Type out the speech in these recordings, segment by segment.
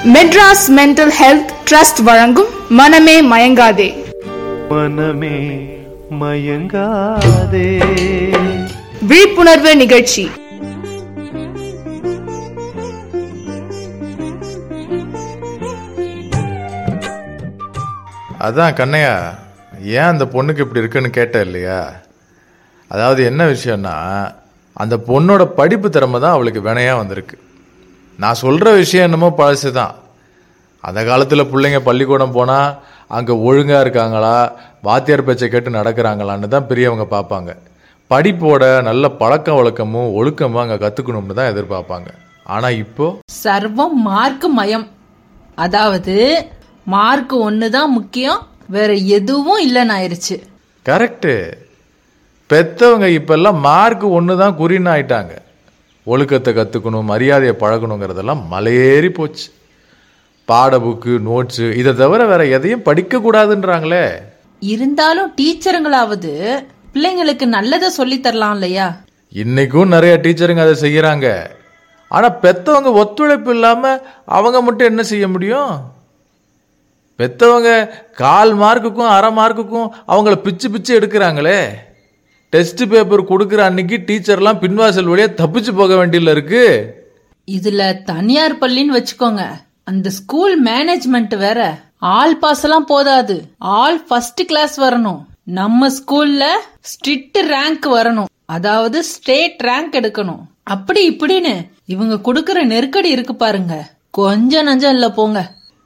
Madras mental health trust வழங்கும் மனமே மயங்காதே மனமே மயங்காதே விழிப்புணர்வு நிகழ்ச்சி அதான் கண்ணையா ஏன் அந்த பொண்ணுக்கு இப்படி இருக்குன்னு கேட்ட இல்லையா அதாவது என்ன விஷயம்னா அந்த பொண்ணோட படிப்பு திறமை தான் அவளுக்கு வினையாக வந்திருக்கு நான் சொல்கிற விஷயம் என்னமோ பழசு தான் அந்த காலத்தில் பிள்ளைங்க பள்ளிக்கூடம் போனால் அங்கே ஒழுங்காக இருக்காங்களா வாத்தியார் பேச்சை கேட்டு நடக்கிறாங்களான்னு தான் பெரியவங்க பார்ப்பாங்க படிப்போட நல்ல பழக்க வழக்கமும் ஒழுக்கமும் அங்கே கற்றுக்கணும்னு தான் எதிர்பார்ப்பாங்க ஆனால் இப்போ சர்வம் மார்க் மயம் அதாவது மார்க் ஒண்ணுதான் முக்கியம் வேற எதுவும் இல்லைன்னு ஆயிருச்சு கரெக்டு பெத்தவங்க இப்பெல்லாம் மார்க் ஒன்று தான் குறின்னு ஆயிட்டாங்க ஒழுக்கத்தை கற்றுக்கணும் மரியாதையை பழகணுங்கிறதெல்லாம் மலையேறி போச்சு பாட புக்கு நோட்ஸு இதை தவிர வேற எதையும் படிக்கக்கூடாதுன்றாங்களே இருந்தாலும் டீச்சருங்களாவது பிள்ளைங்களுக்கு நல்லதை சொல்லி தரலாம் இல்லையா இன்னைக்கும் நிறைய டீச்சருங்க அதை செய்யறாங்க ஆனா பெத்தவங்க ஒத்துழைப்பு இல்லாம அவங்க மட்டும் என்ன செய்ய முடியும் பெத்தவங்க கால் மார்க்குக்கும் அரை மார்க்குக்கும் அவங்கள பிச்சு பிச்சு எடுக்கிறாங்களே டெஸ்ட் பேப்பர் கொடுக்குற அன்னைக்கு டீச்சர்லாம் பின்வாசல் வழியா தப்பிச்சு போக வேண்டியதுல இருக்கு இதுல தனியார் பள்ளின்னு வச்சுக்கோங்க அந்த ஸ்கூல் மேனேஜ்மெண்ட் வேற ஆல் பாஸ் எல்லாம் போதாது ஆல் ஃபர்ஸ்ட் கிளாஸ் வரணும் நம்ம ஸ்கூல்ல ஸ்ட்ரிக்ட் ரேங்க் வரணும் அதாவது ஸ்டேட் ரேங்க் எடுக்கணும் அப்படி இப்படின்னு இவங்க கொடுக்கற நெருக்கடி இருக்கு பாருங்க கொஞ்சம் நஞ்சம் இல்ல போங்க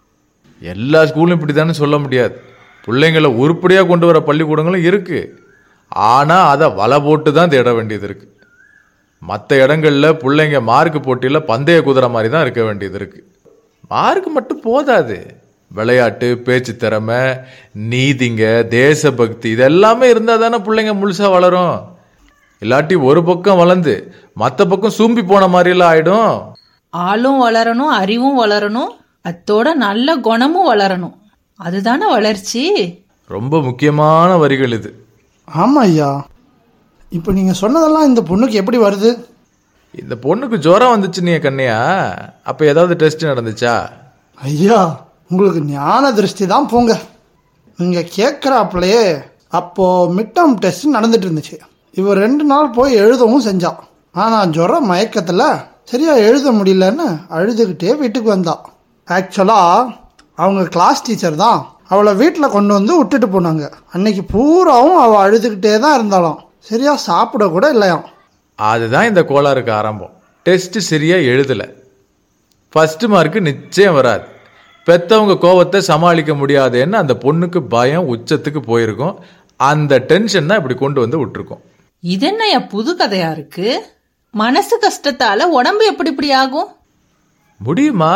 எல்லா ஸ்கூலும் இப்படி சொல்ல முடியாது பிள்ளைங்களை உருப்படியா கொண்டு வர பள்ளிக்கூடங்களும் இருக்கு ஆனா அதை வலை போட்டு தான் தேட வேண்டியது இருக்கு மற்ற இடங்கள்ல பிள்ளைங்க மார்க் போட்டியில் பந்தய குதிரை மாதிரி தான் இருக்க வேண்டியது இருக்கு மார்க் மட்டும் போதாது விளையாட்டு பேச்சு திறமை நீதிங்க தேசபக்தி இது எல்லாமே இருந்தால் தானே பிள்ளைங்க முழுசா வளரும் இல்லாட்டி ஒரு பக்கம் வளர்ந்து மற்ற பக்கம் சூம்பி போன மாதிரிலாம் ஆயிடும் ஆளும் வளரணும் அறிவும் வளரணும் அத்தோட நல்ல குணமும் வளரணும் அதுதானே வளர்ச்சி ரொம்ப முக்கியமான வரிகள் இது ஆமாம் ஐயா இப்போ நீங்கள் சொன்னதெல்லாம் இந்த பொண்ணுக்கு எப்படி வருது இந்த பொண்ணுக்கு ஜுரம் வந்துச்சு நீ கண்ணையா அப்ப ஏதாவது டெஸ்ட் நடந்துச்சா ஐயா உங்களுக்கு ஞான திருஷ்டி தான் போங்க நீங்கள் கேட்குறாப்புலையே அப்போது மிட்டம் டெஸ்ட் நடந்துட்டு இருந்துச்சு இவர் ரெண்டு நாள் போய் எழுதவும் செஞ்சான் ஆனால் ஜுரம் மயக்கத்தில் சரியாக எழுத முடியலன்னு அழுதுகிட்டே வீட்டுக்கு வந்தா ஆக்சுவலாக அவங்க கிளாஸ் டீச்சர் தான் அவளை வீட்டில் கொண்டு வந்து விட்டுட்டு போனாங்க அன்னைக்கு பூராவும் அவள் அழுதுகிட்டே தான் இருந்தாளாம் சரியா சாப்பிட கூட இல்லையாம் அதுதான் இந்த கோளாறுக்கு ஆரம்பம் டெஸ்ட் சரியா எழுதல ஃபர்ஸ்ட் மார்க் நிச்சயம் வராது பெத்தவங்க கோவத்தை சமாளிக்க முடியாதேன்னு அந்த பொண்ணுக்கு பயம் உச்சத்துக்கு போயிருக்கும் அந்த டென்ஷன் தான் இப்படி கொண்டு வந்து விட்டுருக்கோம் இது என்னய்யா புது கதையா இருக்கு மனசு கஷ்டத்தால உடம்பு எப்படி இப்படி ஆகும் முடியுமா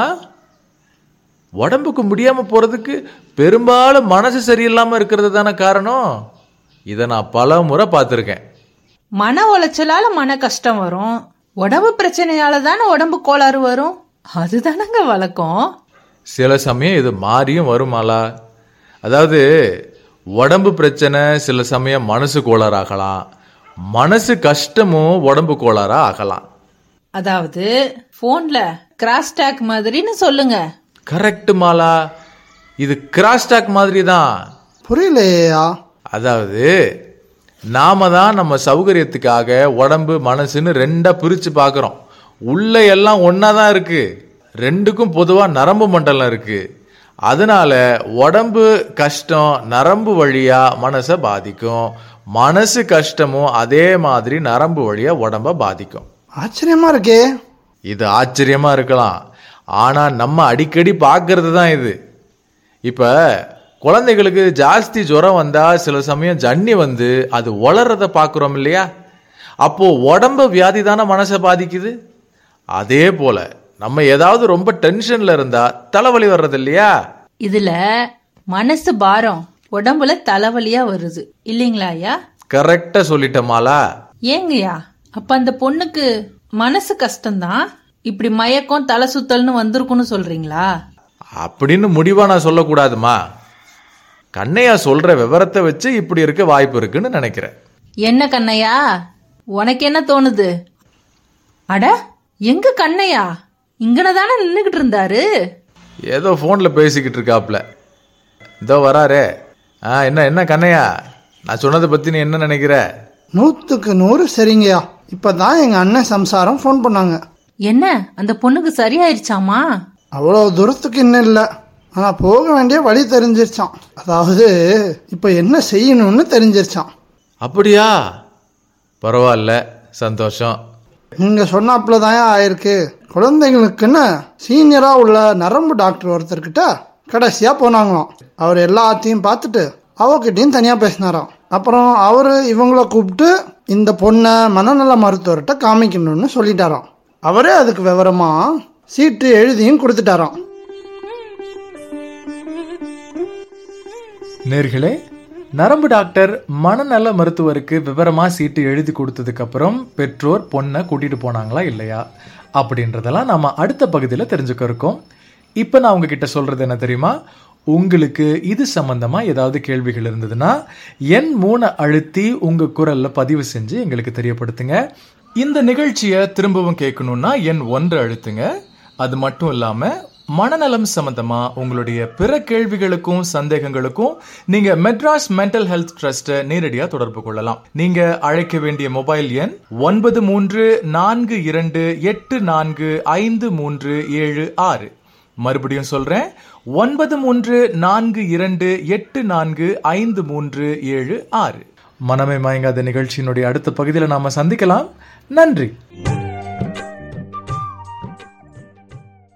உடம்புக்கு முடியாம போறதுக்கு பெரும்பாலும் மனசு சரியில்லாம இருக்கிறது தானே காரணம் இதை நான் பல முறை பார்த்துருக்கேன் மன உளைச்சலால மன கஷ்டம் வரும் உடம்பு பிரச்சனையால தானே உடம்பு கோளாறு வரும் அதுதானங்க வழக்கம் சில சமயம் இது மாறியும் வருமாலா அதாவது உடம்பு பிரச்சனை சில சமயம் மனசு கோளாறு ஆகலாம் மனசு கஷ்டமும் உடம்பு கோளாறா ஆகலாம் அதாவது போன்ல கிராஸ்டாக் மாதிரின்னு சொல்லுங்க கரெக்ட் மாலா இது கிராஸ்டாக் மாதிரி தான் புரியலையா அதாவது நாம தான் நம்ம சௌகரியத்துக்காக உடம்பு மனசுன்னு ரெண்டா பிரிச்சு பார்க்குறோம் உள்ள எல்லாம் ஒன்றா தான் இருக்கு ரெண்டுக்கும் பொதுவாக நரம்பு மண்டலம் இருக்கு அதனால உடம்பு கஷ்டம் நரம்பு வழியா மனசை பாதிக்கும் மனசு கஷ்டமும் அதே மாதிரி நரம்பு வழியா உடம்ப பாதிக்கும் ஆச்சரியமா இருக்கே இது ஆச்சரியமா இருக்கலாம் ஆனா நம்ம அடிக்கடி பார்க்கறது தான் இது இப்ப குழந்தைகளுக்கு ஜாஸ்தி ஜுரம் வந்தா சில சமயம் ஜன்னி வந்து அது வளர்றத பார்க்குறோம் இல்லையா அப்போ உடம்பு வியாதி தானே மனசை பாதிக்குது அதே போல நம்ம ஏதாவது ரொம்ப டென்ஷன்ல இருந்தா தலைவலி வர்றது இல்லையா இதுல மனசு பாரம் உடம்புல தலைவலியா வருது இல்லைங்களா ஐயா கரெக்டா சொல்லிட்டமாலா ஏங்கய்யா அப்ப அந்த பொண்ணுக்கு மனசு கஷ்டம்தான் இப்படி மயக்கம் தலை சுத்தல்னு வந்திருக்குன்னு சொல்றீங்களா அப்படின்னு முடிவா நான் சொல்லக்கூடாதுமா கண்ணையா சொல்ற விவரத்தை வச்சு இப்படி இருக்க வாய்ப்பு இருக்குன்னு நினைக்கிறேன் என்ன கண்ணையா உனக்கு என்ன தோணுது அட எங்க கண்ணையா இங்கன தானே நின்னுகிட்டு இருந்தாரு ஏதோ ஃபோனில் பேசிக்கிட்டு இருக்காப்ல இதோ வராரே ஆ என்ன என்ன கண்ணையா நான் சொன்னதை பற்றி நீ என்ன நினைக்கிற நூற்றுக்கு நூறு சரிங்கய்யா இப்போ தான் எங்கள் அண்ணன் சம்சாரம் ஃபோன் பண்ணாங்க என்ன அந்த பொண்ணுக்கு சரியாயிருச்சாமா அவ்வளோ தூரத்துக்கு இன்னும் இல்லை ஆனால் போக வேண்டிய வழி தெரிஞ்சிருச்சான் அதாவது இப்போ என்ன செய்யணும்னு தெரிஞ்சிருச்சான் அப்படியா பரவாயில்ல சந்தோஷம் நீங்கள் சொன்னாப்புல தான் ஆயிருக்கு குழந்தைங்களுக்குன்னு சீனியராக உள்ள நரம்பு டாக்டர் ஒருத்தர்கிட்ட கடைசியாக போனாங்களாம் அவர் எல்லாத்தையும் பார்த்துட்டு அவகிட்டையும் தனியாக பேசினாராம் அப்புறம் அவர் இவங்கள கூப்பிட்டு இந்த பொண்ணை மனநல மருத்துவர்கிட்ட காமிக்கணும்னு சொல்லிட்டாராம் அவரே அதுக்கு விவரமா சீட்டு எழுதியும் கொடுத்துட்டாராம் நேர்களே நரம்பு டாக்டர் மனநல மருத்துவருக்கு விவரமா சீட்டு எழுதி கொடுத்ததுக்கு அப்புறம் பெற்றோர் பொண்ணை கூட்டிட்டு போனாங்களா இல்லையா அப்படின்றதெல்லாம் நம்ம அடுத்த பகுதியில் தெரிஞ்சுக்க இருக்கோம் இப்போ நான் உங்ககிட்ட சொல்றது என்ன தெரியுமா உங்களுக்கு இது சம்பந்தமா ஏதாவது கேள்விகள் இருந்ததுன்னா எண் மூணை அழுத்தி உங்க குரல்ல பதிவு செஞ்சு எங்களுக்கு தெரியப்படுத்துங்க இந்த நிகழ்ச்சியை திரும்பவும் கேட்கணும்னா எண் ஒன்று அழுத்துங்க அது மட்டும் இல்லாம மனநலம் சம்பந்தமா உங்களுடைய பிற கேள்விகளுக்கும் சந்தேகங்களுக்கும் நீங்க மெட்ராஸ் மென்டல் ஹெல்த் ட்ரஸ்ட்டை நேரடியா தொடர்பு கொள்ளலாம் நீங்க அழைக்க வேண்டிய மொபைல் எண் ஒன்பது மூன்று நான்கு இரண்டு எட்டு நான்கு ஐந்து மூன்று ஏழு ஆறு மறுபடியும் சொல்றேன் ஒன்பது மூன்று நான்கு இரண்டு எட்டு நான்கு ஐந்து மூன்று ஏழு ஆறு மனமே மயங்காத நிகழ்ச்சியினுடைய அடுத்த பகுதியில் நாம சந்திக்கலாம் நன்றி